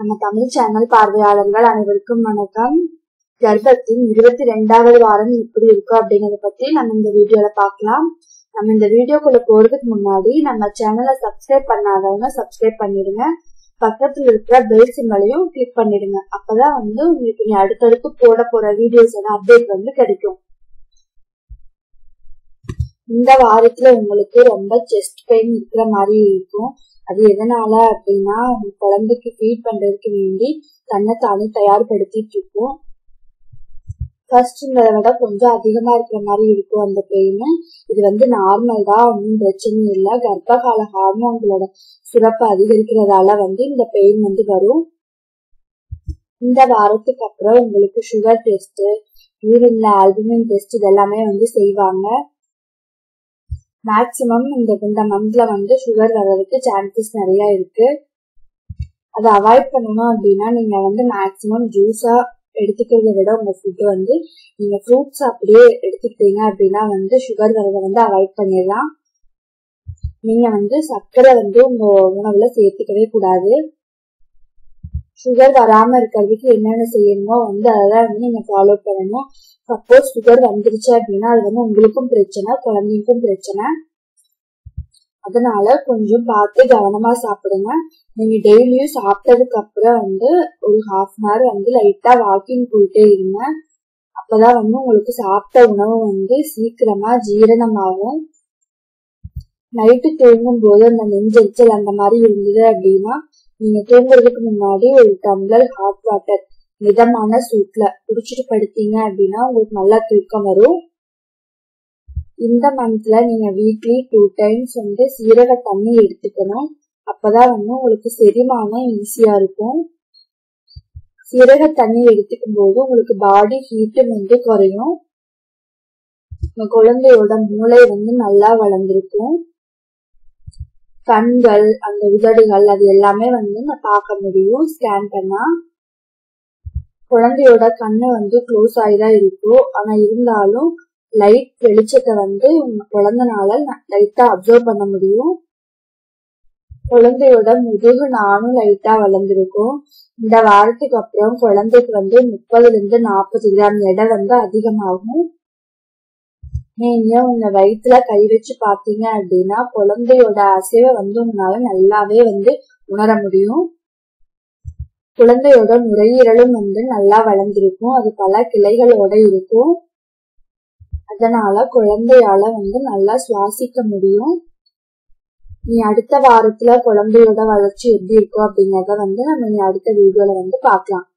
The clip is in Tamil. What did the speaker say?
நம்ம தமிழ் சேனல் பார்வையாளர்கள் அனைவருக்கும் வணக்கம் கர்ப்பத்தின் இருபத்தி ரெண்டாவது வாரம் எப்படி இருக்கும் அப்படிங்கறத பத்தி நம்ம இந்த வீடியோல பார்க்கலாம் நம்ம இந்த வீடியோக்குள்ள போறதுக்கு முன்னாடி நம்ம சேனலை சப்ஸ்கிரைப் பண்ணாதவங்க சப்ஸ்கிரைப் பண்ணிடுங்க பக்கத்துல இருக்கிற பெல் சிம்பளையும் கிளிக் பண்ணிடுங்க அப்பதான் வந்து உங்களுக்கு நீ அடுத்தடுத்து போட போற வீடியோஸ் அப்டேட் வந்து கிடைக்கும் இந்த வாரத்துல உங்களுக்கு ரொம்ப செஸ்ட் பெயின் இருக்கிற மாதிரி இருக்கும் அது எதனால அப்படின்னா உங்க குழந்தைக்கு ஃபீட் பண்றதுக்கு வேண்டி தன்னை தானே தயார்படுத்திட்டு இருக்கும் ஃபர்ஸ்ட் இந்த விட கொஞ்சம் அதிகமா இருக்கிற மாதிரி இருக்கும் அந்த பெயின் இது வந்து நார்மல் தான் ஒன்றும் பிரச்சனை இல்லை கர்ப்ப கால ஹார்மோன்களோட சிறப்பு அதிகரிக்கிறதால வந்து இந்த பெயின் வந்து வரும் இந்த வாரத்துக்கு அப்புறம் உங்களுக்கு சுகர் டெஸ்ட் யூரின்ல ஆல்புமின் டெஸ்ட் இதெல்லாமே வந்து செய்வாங்க மேக்சிமம் இந்த இந்த மந்த்ல வந்து சுகர் வர்றதுக்கு சான்சஸ் நிறைய இருக்கு அதை அவாய்ட் பண்ணணும் அப்படின்னா நீங்க வந்து மேக்சிமம் ஜூஸா எடுத்துக்கிறத விட உங்க ஃபுட் வந்து நீங்க ஃப்ரூட்ஸ் அப்படியே எடுத்துக்கிட்டீங்க அப்படின்னா வந்து சுகர் வரதை வந்து அவாய்ட் பண்ணிடலாம் நீங்க வந்து சர்க்கரை வந்து உங்க உணவுல சேர்த்துக்கவே கூடாது சுகர் வராம இருக்கிறதுக்கு என்னென்ன செய்யணுமோ வந்து அதெல்லாம் வந்து நீங்க ஃபாலோ பண்ணணும் சப்போஸ் சுகர் வந்துருச்சு அப்படின்னா அது வந்து உங்களுக்கும் பிரச்சனை குழந்தைக்கும் பிரச்சனை அதனால கொஞ்சம் பார்த்து கவனமா சாப்பிடுங்க நீங்க டெய்லியும் சாப்பிட்டதுக்கு அப்புறம் வந்து ஒரு ஹாஃப் அன் ஹவர் வந்து லைட்டா வாக்கிங் போயிட்டே இருங்க அப்பதான் வந்து உங்களுக்கு சாப்பிட்ட உணவு வந்து சீக்கிரமா ஜீரணமாகும் நைட்டு தூங்கும் போது அந்த நெஞ்செரிச்சல் அந்த மாதிரி இருந்தது அப்படின்னா நீங்க தூங்குறதுக்கு முன்னாடி ஒரு டம்ளர் ஹாட் வாட்டர் மிதமான சூட்ல குடிச்சிட்டு படுத்தீங்க அப்படின்னா உங்களுக்கு நல்லா தூக்கம் வரும் இந்த மந்த்ல நீங்க வீக்லி டூ டைம்ஸ் வந்து சீரக தண்ணி எடுத்துக்கணும் அப்பதான் வந்து உங்களுக்கு செரிமானம் ஈஸியா இருக்கும் சீரக தண்ணி எடுத்துக்கும் போது உங்களுக்கு பாடி ஹீட்டும் வந்து குறையும் உங்க குழந்தையோட மூளை வந்து நல்லா வளர்ந்துருக்கும் கண்கள் அந்த உதடுகள் அது எல்லாமே வந்து நான் பார்க்க முடியும் ஸ்கேன் பண்ணா குழந்தையோட கண்ணு வந்து க்ளோஸ் ஆகிதான் இருக்கும் ஆனா இருந்தாலும் லைட் வெளிச்சத்தை வந்து உங்க குழந்தைனால லைட்டா அப்சர்வ் பண்ண முடியும் குழந்தையோட முதுகு நானும் லைட்டா வளர்ந்துருக்கும் இந்த வாரத்துக்கு அப்புறம் குழந்தைக்கு வந்து முப்பதுல இருந்து நாற்பது கிராம் எடை வந்து அதிகமாகும் நீங்க உங்க வயிற்றுல கை வச்சு பாத்தீங்க அப்படின்னா குழந்தையோட அசைவை வந்து உங்களால நல்லாவே வந்து உணர முடியும் குழந்தையோட நுரையீரலும் வந்து நல்லா வளர்ந்திருக்கும் அது பல கிளைகளோட இருக்கும் அதனால குழந்தையால வந்து நல்லா சுவாசிக்க முடியும் நீ அடுத்த வாரத்துல குழந்தையோட வளர்ச்சி எப்படி இருக்கும் அப்படிங்கறத வந்து நம்ம அடுத்த வீடியோல வந்து பார்க்கலாம்